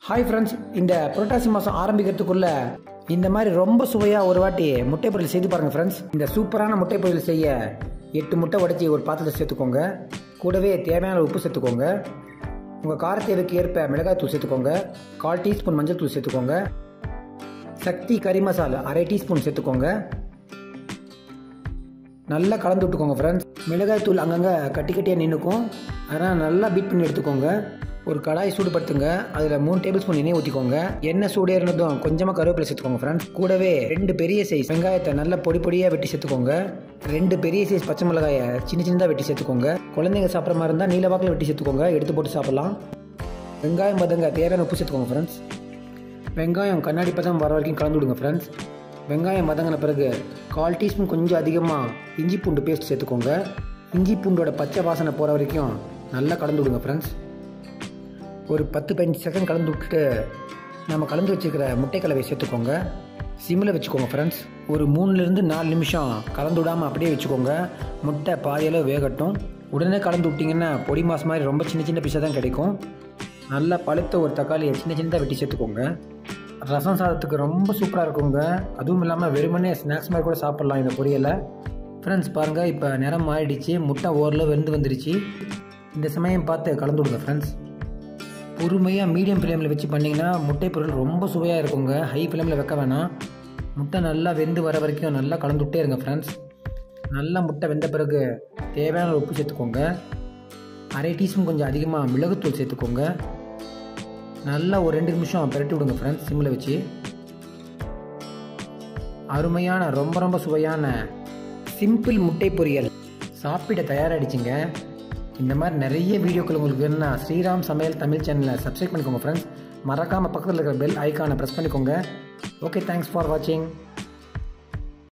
hi friends இந்த புரட்டாசி மாதம் ஆரம்பிக்கிறதுக்குள்ள இந்த மாதிரி ரொம்ப சுவையாக ஒரு வாட்டி முட்டை பொரியல் செய்து பாருங்கள் ஃப்ரெண்ட்ஸ் இந்த சூப்பரான முட்டை பொரியல் செய்ய எட்டு முட்டை உடைச்சி ஒரு பாத்திரத்தில் சேர்த்துக்கோங்க கூடவே தேவையான உப்பு சேர்த்துக்கோங்க உங்கள் கார தேவைக்கு ஏற்ப மிளகாய் தூள் சேர்த்துக்கோங்க கால் டீஸ்பூன் மஞ்சள் தூள் சேர்த்துக்கோங்க சக்தி கறி மசாலா அரை டீஸ்பூன் சேர்த்துக்கோங்க நல்லா கலந்து விட்டுக்கோங்க ஃப்ரெண்ட்ஸ் மிளகாய் தூள் அங்கங்கே கட்டி கட்டியாக நின்றுக்கும் அதனால் நல்லா பீட் பண்ணி எடுத்துக்கோங்க ஒரு கடாய் சூடுபடுத்துங்க அதில் மூணு டேபிள் ஸ்பூன் எண்ணெய் ஊற்றிக்கோங்க எண்ணெய் சூடேறினதும் கொஞ்சமாக கருவேப்பிலை சேர்த்துக்கோங்க ஃப்ரெண்ட்ஸ் கூடவே ரெண்டு பெரிய சைஸ் வெங்காயத்தை நல்லா பொடி பொடியாக வெட்டி சேர்த்துக்கோங்க ரெண்டு பெரிய சைஸ் பச்சை மிளகாயை சின்ன சின்னதாக வெட்டி சேர்த்துக்கோங்க குழந்தைங்க சாப்பிட்ற மாதிரி இருந்தால் நீல வாக்கில் வெட்டி சேர்த்துக்கோங்க எடுத்து போட்டு சாப்பிட்லாம் வெங்காயம் பதங்க தேவையான உப்பு சேர்த்துக்கோங்க ஃப்ரெண்ட்ஸ் வெங்காயம் கண்ணாடி பதம் வர வரைக்கும் கலந்து விடுங்க ஃப்ரெண்ட்ஸ் வெங்காயம் வதங்கின பிறகு கால் டீஸ்பூன் கொஞ்சம் அதிகமாக இஞ்சி பூண்டு பேஸ்ட் சேர்த்துக்கோங்க இஞ்சி பூண்டோட பச்சை வாசனை போகிற வரைக்கும் நல்லா கலந்து விடுங்க ஃப்ரெண்ட்ஸ் ஒரு பத்து பதினஞ்சு செகண்ட் கலந்து விட்டுட்டு நம்ம கலந்து வச்சுருக்கிற முட்டை கலவை சேர்த்துக்கோங்க சிம்மில் வச்சுக்கோங்க ஃப்ரெண்ட்ஸ் ஒரு மூணுலேருந்து நாலு நிமிஷம் கலந்து விடாமல் அப்படியே வச்சுக்கோங்க முட்டை பாதியளவு வேகட்டும் உடனே கலந்து விட்டிங்கன்னா பொடி மாஸ் மாதிரி ரொம்ப சின்ன சின்ன பீஸாக தான் கிடைக்கும் நல்லா பழுத்த ஒரு தக்காளியை சின்ன சின்னதாக வெட்டி சேர்த்துக்கோங்க ரசம் சாதத்துக்கு ரொம்ப சூப்பராக இருக்குங்க அதுவும் இல்லாமல் வெறுமனே ஸ்நாக்ஸ் மாதிரி கூட சாப்பிட்லாம் இந்த பொரியலை ஃப்ரெண்ட்ஸ் பாருங்கள் இப்போ நிறம் மாறிடுச்சு முட்டை ஓரளவு வெந்து வந்துருச்சு இந்த சமயம் பார்த்து கலந்து விடுங்க ஃப்ரெண்ட்ஸ் பொறுமையாக மீடியம் ஃப்ளேமில் வச்சு பண்ணிங்கன்னா முட்டை பொருள் ரொம்ப சுவையாக இருக்குங்க ஹை ஃப்ளேமில் வைக்க வேணாம் முட்டை நல்லா வெந்து வர வரைக்கும் நல்லா கலந்து விட்டே இருங்க ஃப்ரெண்ட்ஸ் நல்லா முட்டை வெந்த பிறகு தேவையான உப்பு சேர்த்துக்கோங்க அரை டீஸ்பூன் கொஞ்சம் அதிகமாக மிளகுத்தூள் சேர்த்துக்கோங்க நல்லா ஒரு ரெண்டு நிமிஷம் பிரட்டி விடுங்க ஃப்ரெண்ட்ஸ் சிம்மில் வச்சு அருமையான ரொம்ப ரொம்ப சுவையான சிம்பிள் முட்டை பொரியல் சாப்பிட தயாராகிடுச்சிங்க இந்த மாதிரி நிறைய வீடியோக்கள் உங்களுக்கு வேணும்னா ஸ்ரீராம் சமையல் தமிழ் சேனலை சப்ஸ்கிரைப் பண்ணிக்கோங்க ஃப்ரெண்ட்ஸ் மறக்காமல் பக்கத்தில் இருக்கிற பெல் ஐக்கானை ப்ரெஸ் பண்ணிக்கோங்க ஓகே தேங்க்ஸ் ஃபார் வாட்சிங்